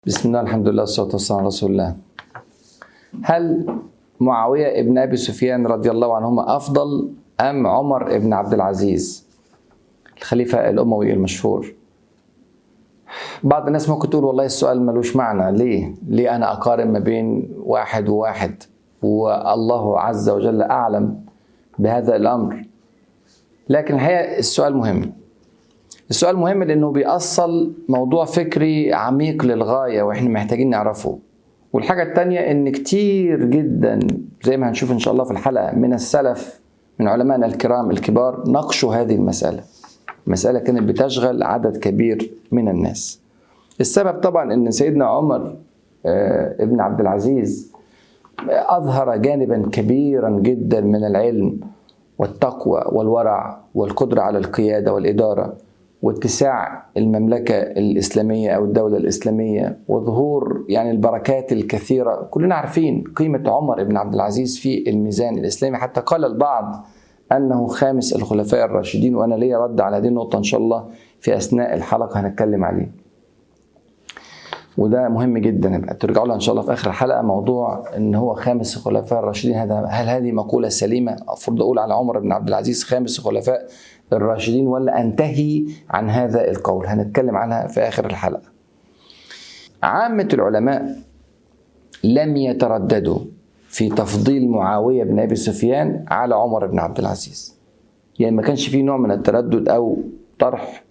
بسم الله الحمد لله والصلاة والسلام على رسول الله هل معاوية ابن أبي سفيان رضي الله عنهما أفضل أم عمر ابن عبد العزيز الخليفة الأموي المشهور بعض الناس ممكن تقول والله السؤال ملوش معنى ليه ليه أنا أقارن ما بين واحد وواحد والله عز وجل أعلم بهذا الأمر لكن الحقيقة السؤال مهم السؤال مهم لانه بيأصل موضوع فكري عميق للغايه واحنا محتاجين نعرفه والحاجه الثانيه ان كتير جدا زي ما هنشوف ان شاء الله في الحلقه من السلف من علمائنا الكرام الكبار ناقشوا هذه المساله مساله كانت بتشغل عدد كبير من الناس السبب طبعا ان سيدنا عمر ابن عبد العزيز اظهر جانبا كبيرا جدا من العلم والتقوى والورع والقدره على القياده والاداره واتساع المملكة الإسلامية أو الدولة الإسلامية وظهور يعني البركات الكثيرة كلنا عارفين قيمة عمر بن عبد العزيز في الميزان الإسلامي حتى قال البعض أنه خامس الخلفاء الراشدين وأنا ليا رد على هذه النقطة إن شاء الله في أثناء الحلقة هنتكلم عليه وده مهم جدا ترجعوا لها ان شاء الله في اخر الحلقه موضوع ان هو خامس الخلفاء الراشدين هذا هل هذه مقوله سليمه المفروض اقول على عمر بن عبد العزيز خامس الخلفاء الراشدين ولا انتهي عن هذا القول هنتكلم عنها في اخر الحلقه عامه العلماء لم يترددوا في تفضيل معاويه بن ابي سفيان على عمر بن عبد العزيز يعني ما كانش فيه نوع من التردد او طرح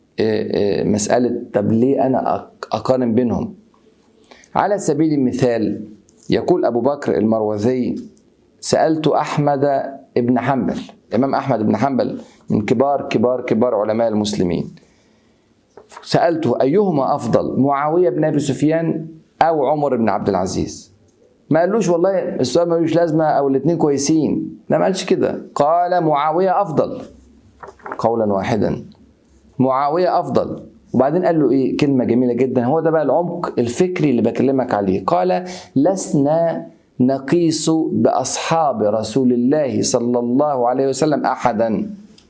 مسألة طب ليه أنا أقارن بينهم على سبيل المثال يقول أبو بكر المروذي سألت أحمد بن حنبل الإمام أحمد بن حنبل من كبار كبار كبار علماء المسلمين سألته أيهما أفضل معاوية بن أبي سفيان أو عمر بن عبد العزيز ما قالوش والله السؤال ملوش لازمة أو الاتنين كويسين لا ما قالش كده قال معاوية أفضل قولا واحدا معاوية أفضل وبعدين قال له إيه كلمة جميلة جدا هو ده بقى العمق الفكري اللي بكلمك عليه قال لسنا نقيس بأصحاب رسول الله صلى الله عليه وسلم أحدا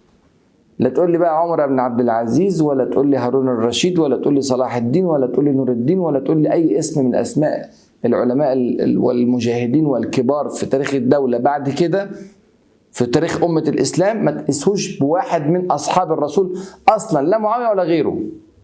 لا تقول لي بقى عمر بن عبد العزيز ولا تقول لي هارون الرشيد ولا تقول لي صلاح الدين ولا تقول لي نور الدين ولا تقول لي أي اسم من أسماء العلماء والمجاهدين والكبار في تاريخ الدولة بعد كده في تاريخ أمة الإسلام ما تقيسهوش بواحد من أصحاب الرسول أصلا لا معاوية ولا غيره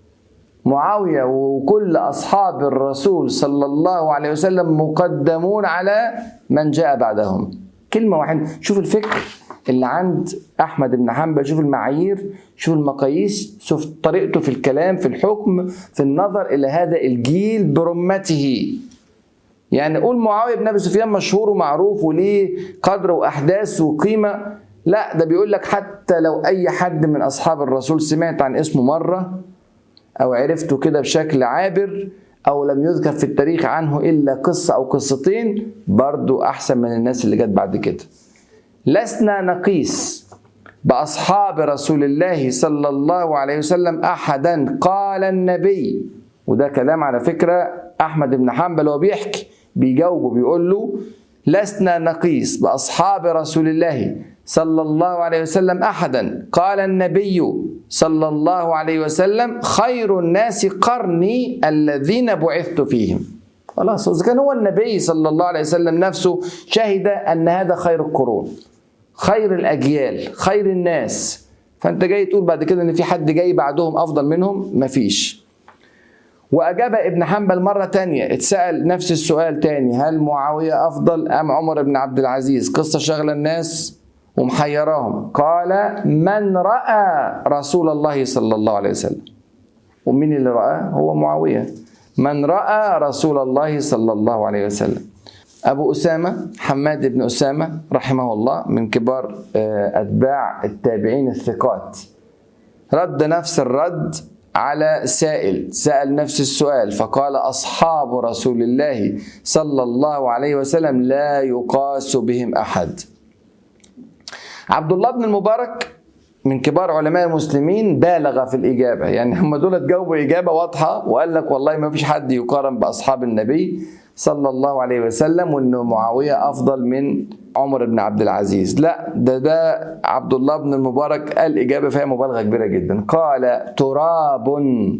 معاوية وكل أصحاب الرسول صلى الله عليه وسلم مقدمون على من جاء بعدهم كلمة واحدة شوف الفكر اللي عند أحمد بن حنبل شوف المعايير شوف المقاييس شوف طريقته في الكلام في الحكم في النظر إلى هذا الجيل برمته يعني قول معاويه بن ابي سفيان مشهور ومعروف وليه قدر واحداث وقيمه لا ده بيقول لك حتى لو اي حد من اصحاب الرسول سمعت عن اسمه مره او عرفته كده بشكل عابر او لم يذكر في التاريخ عنه الا قصه او قصتين برضو احسن من الناس اللي جت بعد كده لسنا نقيس باصحاب رسول الله صلى الله عليه وسلم احدا قال النبي وده كلام على فكره احمد بن حنبل وهو بيحكي بيجاوبه بيقول له لسنا نقيس باصحاب رسول الله صلى الله عليه وسلم احدا قال النبي صلى الله عليه وسلم خير الناس قرني الذين بعثت فيهم خلاص اذا كان هو النبي صلى الله عليه وسلم نفسه شهد ان هذا خير القرون خير الاجيال خير الناس فانت جاي تقول بعد كده ان في حد جاي بعدهم افضل منهم مفيش وأجاب ابن حنبل مرة تانية اتسأل نفس السؤال تاني هل معاوية أفضل أم عمر بن عبد العزيز قصة شغلة الناس ومحيراهم قال من رأى رسول الله صلى الله عليه وسلم ومين اللي رأى هو معاوية من رأى رسول الله صلى الله عليه وسلم أبو أسامة حماد بن أسامة رحمه الله من كبار أتباع التابعين الثقات رد نفس الرد على سائل سأل نفس السؤال فقال أصحاب رسول الله صلى الله عليه وسلم لا يقاس بهم أحد عبد الله بن المبارك من كبار علماء المسلمين بالغ في الإجابة يعني هم دول جاوبوا إجابة واضحة وقال لك والله ما فيش حد يقارن بأصحاب النبي صلى الله عليه وسلم وأنه معاوية أفضل من عمر بن عبد العزيز لا ده ده عبد الله بن المبارك قال إجابة فيها مبالغة كبيرة جدا قال تراب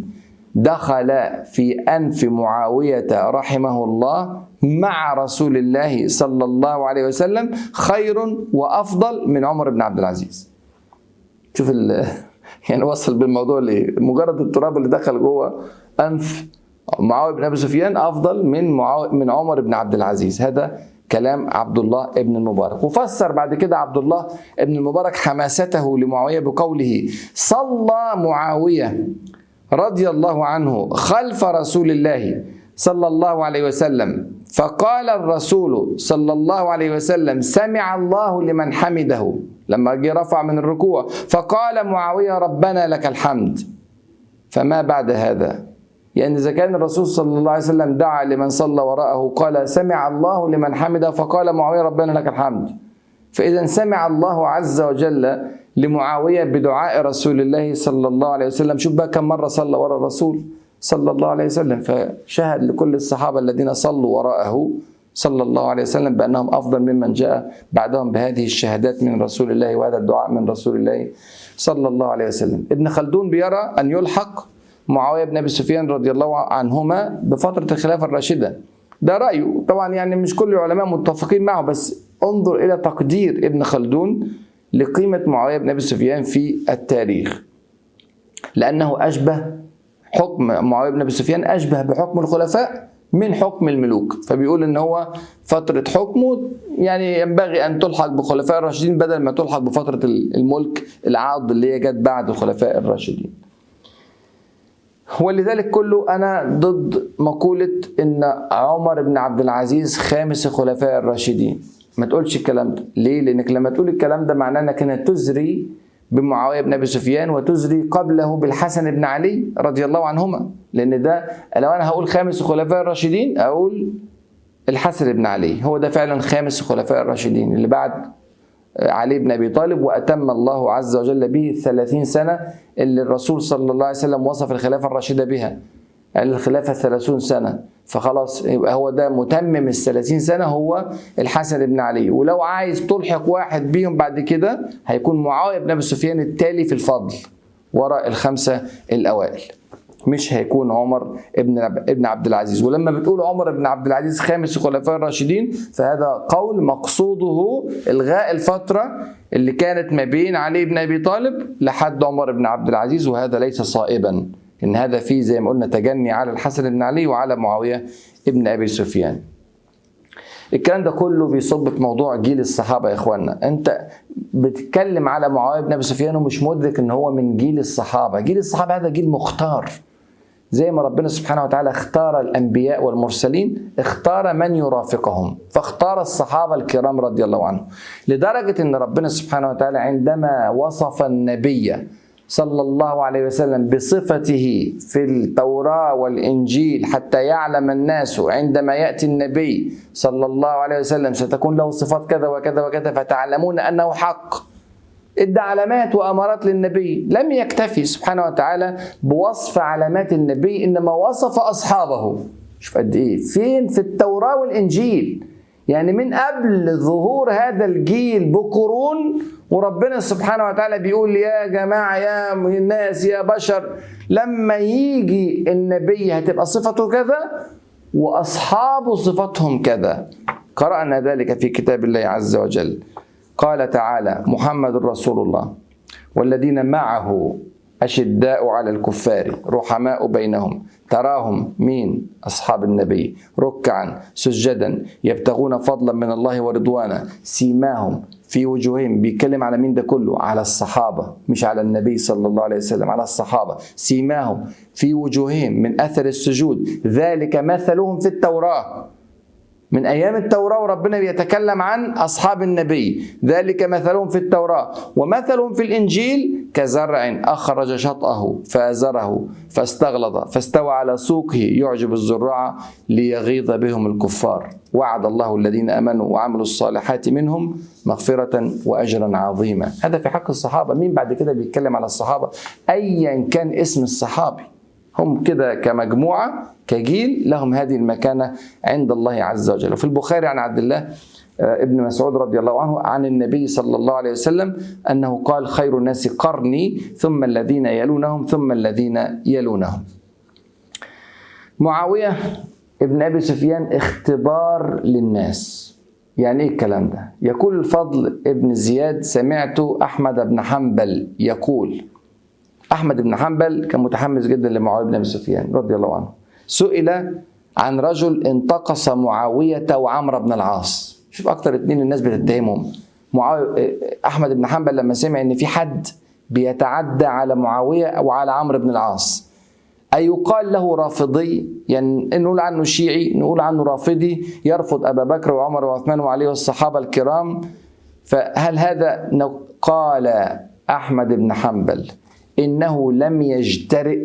دخل في أنف معاوية رحمه الله مع رسول الله صلى الله عليه وسلم خير وأفضل من عمر بن عبد العزيز شوف ال يعني وصل بالموضوع ليه مجرد التراب اللي دخل جوه أنف معاوية بن أبي سفيان أفضل من معاوية من عمر بن عبد العزيز هذا كلام عبد الله ابن المبارك وفسر بعد كده عبد الله ابن المبارك حماسته لمعاوية بقوله صلى معاوية رضي الله عنه خلف رسول الله صلى الله عليه وسلم فقال الرسول صلى الله عليه وسلم سمع الله لمن حمده لما جه رفع من الركوع فقال معاوية ربنا لك الحمد فما بعد هذا يعني إذا كان الرسول صلى الله عليه وسلم دعا لمن صلى وراءه قال سمع الله لمن حمده فقال معاوية ربنا لك الحمد فإذا سمع الله عز وجل لمعاوية بدعاء رسول الله صلى الله عليه وسلم شوف بقى كم مرة صلى وراء الرسول صلى الله عليه وسلم فشهد لكل الصحابة الذين صلوا وراءه صلى الله عليه وسلم بأنهم أفضل ممن جاء بعدهم بهذه الشهادات من رسول الله وهذا الدعاء من رسول الله صلى الله عليه وسلم ابن خلدون بيرى أن يلحق معاوية بن أبي سفيان رضي الله عنهما بفترة الخلافة الراشدة ده رأيه طبعا يعني مش كل العلماء متفقين معه بس انظر إلى تقدير ابن خلدون لقيمة معاوية بن أبي سفيان في التاريخ لأنه أشبه حكم معاوية بن أبي سفيان أشبه بحكم الخلفاء من حكم الملوك فبيقول ان هو فترة حكمه يعني ينبغي ان تلحق بخلفاء الراشدين بدل ما تلحق بفترة الملك العاض اللي هي جت بعد الخلفاء الراشدين ولذلك كله انا ضد مقولة ان عمر بن عبد العزيز خامس خلفاء الراشدين ما تقولش الكلام ده ليه لانك لما تقول الكلام ده معناه انك هنا تزري بمعاويه بن ابي سفيان وتزري قبله بالحسن بن علي رضي الله عنهما لان ده لو انا هقول خامس خلفاء الراشدين اقول الحسن بن علي هو ده فعلا خامس خلفاء الراشدين اللي بعد علي بن ابي طالب واتم الله عز وجل به الثلاثين سنه اللي الرسول صلى الله عليه وسلم وصف الخلافه الراشده بها قال الخلافه ثلاثون سنه فخلاص يبقى هو ده متمم ال 30 سنه هو الحسن بن علي ولو عايز تلحق واحد بيهم بعد كده هيكون معاويه بن ابي سفيان التالي في الفضل وراء الخمسه الاوائل مش هيكون عمر ابن ابن عبد العزيز ولما بتقول عمر بن عبد العزيز خامس الخلفاء الراشدين فهذا قول مقصوده الغاء الفتره اللي كانت ما بين علي بن ابي طالب لحد عمر بن عبد العزيز وهذا ليس صائبا ان هذا فيه زي ما قلنا تجني على الحسن بن علي وعلى معاويه ابن ابي سفيان الكلام ده كله بيصب في موضوع جيل الصحابه يا اخوانا انت بتتكلم على معاويه بن ابي سفيان ومش مدرك ان هو من جيل الصحابه جيل الصحابه هذا جيل مختار زي ما ربنا سبحانه وتعالى اختار الانبياء والمرسلين اختار من يرافقهم فاختار الصحابه الكرام رضي الله عنهم لدرجه ان ربنا سبحانه وتعالى عندما وصف النبي صلى الله عليه وسلم بصفته في التوراة والإنجيل حتى يعلم الناس عندما يأتي النبي صلى الله عليه وسلم ستكون له صفات كذا وكذا وكذا فتعلمون أنه حق ادى علامات وامارات للنبي لم يكتفي سبحانه وتعالى بوصف علامات النبي انما وصف اصحابه شوف قد ايه فين في التوراه والانجيل يعني من قبل ظهور هذا الجيل بقرون وربنا سبحانه وتعالى بيقول يا جماعة يا الناس يا بشر لما يجي النبي هتبقى صفته كذا وأصحابه صفتهم كذا قرأنا ذلك في كتاب الله عز وجل قال تعالى محمد رسول الله والذين معه أشداء على الكفار رحماء بينهم تراهم مين أصحاب النبي ركعا سجدا يبتغون فضلا من الله ورضوانا سيماهم في وجوههم بيتكلم على مين ده كله على الصحابة مش على النبي صلى الله عليه وسلم على الصحابة سيماهم في وجوههم من أثر السجود ذلك مثلهم في التوراة من ايام التوراه وربنا بيتكلم عن اصحاب النبي ذلك مثلهم في التوراه ومثلهم في الانجيل كزرع اخرج شطاه فازره فاستغلظ فاستوى على سوقه يعجب الزراع ليغيظ بهم الكفار وعد الله الذين امنوا وعملوا الصالحات منهم مغفره واجرا عظيما هذا في حق الصحابه مين بعد كده بيتكلم على الصحابه ايا كان اسم الصحابي هم كده كمجموعة كجيل لهم هذه المكانة عند الله عز وجل وفي البخاري عن عبد الله ابن مسعود رضي الله عنه عن النبي صلى الله عليه وسلم أنه قال خير الناس قرني ثم الذين يلونهم ثم الذين يلونهم معاوية ابن أبي سفيان اختبار للناس يعني ايه الكلام ده؟ يقول الفضل ابن زياد سمعت أحمد بن حنبل يقول أحمد بن حنبل كان متحمس جدا لمعاوية بن أبي سفيان رضي الله عنه سئل عن رجل انتقص معاوية وعمرو بن العاص شوف أكتر اتنين الناس بتتهمهم معاوية أحمد بن حنبل لما سمع إن في حد بيتعدى على معاوية وعلى عمرو بن العاص أيقال له رافضي يعني نقول عنه شيعي نقول عنه رافضي يرفض أبا بكر وعمر وعثمان وعلي والصحابة الكرام فهل هذا قال أحمد بن حنبل إنه لم يجترئ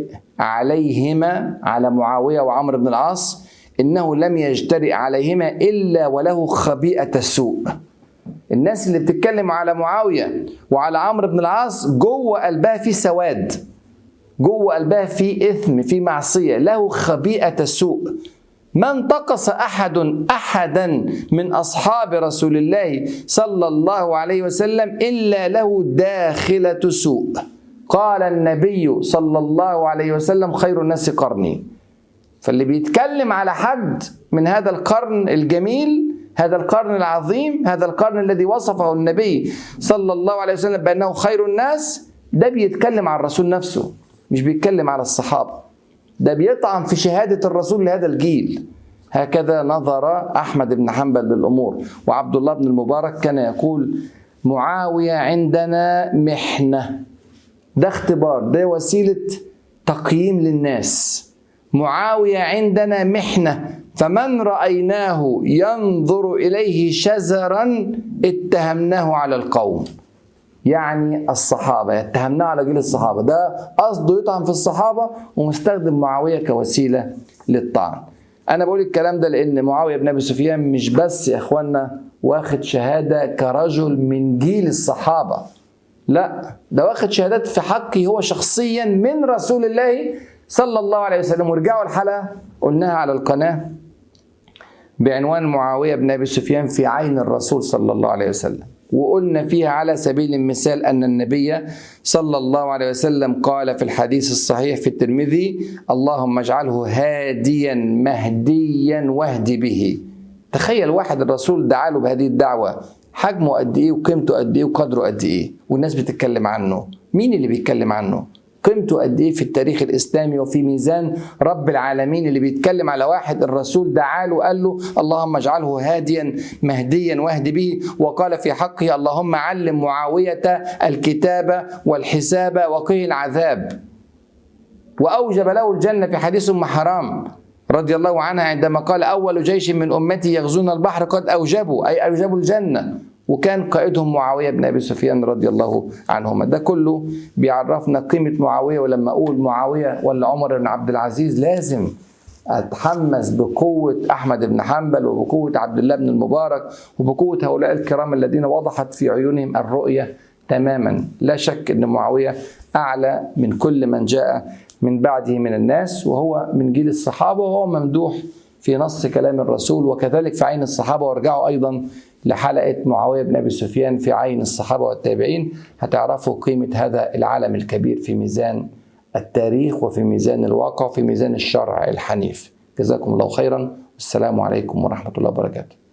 عليهما على معاوية وعمر بن العاص إنه لم يجترئ عليهما إلا وله خبيئة السوء الناس اللي بتتكلم على معاوية وعلى عمرو بن العاص جوه قلبها في سواد جوه قلبها في إثم في معصية له خبيئة السوء ما انتقص أحد أحدا من أصحاب رسول الله صلى الله عليه وسلم إلا له داخلة سوء قال النبي صلى الله عليه وسلم خير الناس قرني فاللي بيتكلم على حد من هذا القرن الجميل هذا القرن العظيم هذا القرن الذي وصفه النبي صلى الله عليه وسلم بأنه خير الناس ده بيتكلم عن الرسول نفسه مش بيتكلم على الصحابة ده بيطعن في شهادة الرسول لهذا الجيل هكذا نظر أحمد بن حنبل للأمور وعبد الله بن المبارك كان يقول معاوية عندنا محنة ده اختبار ده وسيلة تقييم للناس معاوية عندنا محنة فمن رأيناه ينظر إليه شزرا اتهمناه على القوم يعني الصحابة يتهمناه على جيل الصحابة ده قصده يطعن في الصحابة ومستخدم معاوية كوسيلة للطعن أنا بقول الكلام ده لأن معاوية بن أبي سفيان مش بس يا إخوانا واخد شهادة كرجل من جيل الصحابة لا ده واخد شهادات في حقي هو شخصيا من رسول الله صلى الله عليه وسلم ورجعوا الحلقة قلناها على القناة بعنوان معاوية بن أبي سفيان في عين الرسول صلى الله عليه وسلم وقلنا فيها على سبيل المثال أن النبي صلى الله عليه وسلم قال في الحديث الصحيح في الترمذي اللهم اجعله هاديا مهديا واهدي به تخيل واحد الرسول دعاله بهذه الدعوة حجمه قد ايه وقيمته قد ايه وقدره قد ايه والناس بتتكلم عنه مين اللي بيتكلم عنه قيمته قد ايه في التاريخ الاسلامي وفي ميزان رب العالمين اللي بيتكلم على واحد الرسول دعاه له قال له اللهم اجعله هاديا مهديا واهد به وقال في حقه اللهم علم معاويه الكتاب والحساب وقه العذاب واوجب له الجنه في حديث ام حرام رضي الله عنها عندما قال اول جيش من امتي يغزون البحر قد اوجبوا اي اوجبوا الجنه وكان قائدهم معاويه بن ابي سفيان رضي الله عنهما ده كله بيعرفنا قيمه معاويه ولما اقول معاويه ولا عمر بن عبد العزيز لازم اتحمس بقوه احمد بن حنبل وبقوه عبد الله بن المبارك وبقوه هؤلاء الكرام الذين وضحت في عيونهم الرؤيه تماما لا شك ان معاويه اعلى من كل من جاء من بعده من الناس وهو من جيل الصحابه وهو ممدوح في نص كلام الرسول وكذلك في عين الصحابه وارجعوا ايضا لحلقه معاويه بن ابي سفيان في عين الصحابه والتابعين هتعرفوا قيمه هذا العالم الكبير في ميزان التاريخ وفي ميزان الواقع وفي ميزان الشرع الحنيف جزاكم الله خيرا والسلام عليكم ورحمه الله وبركاته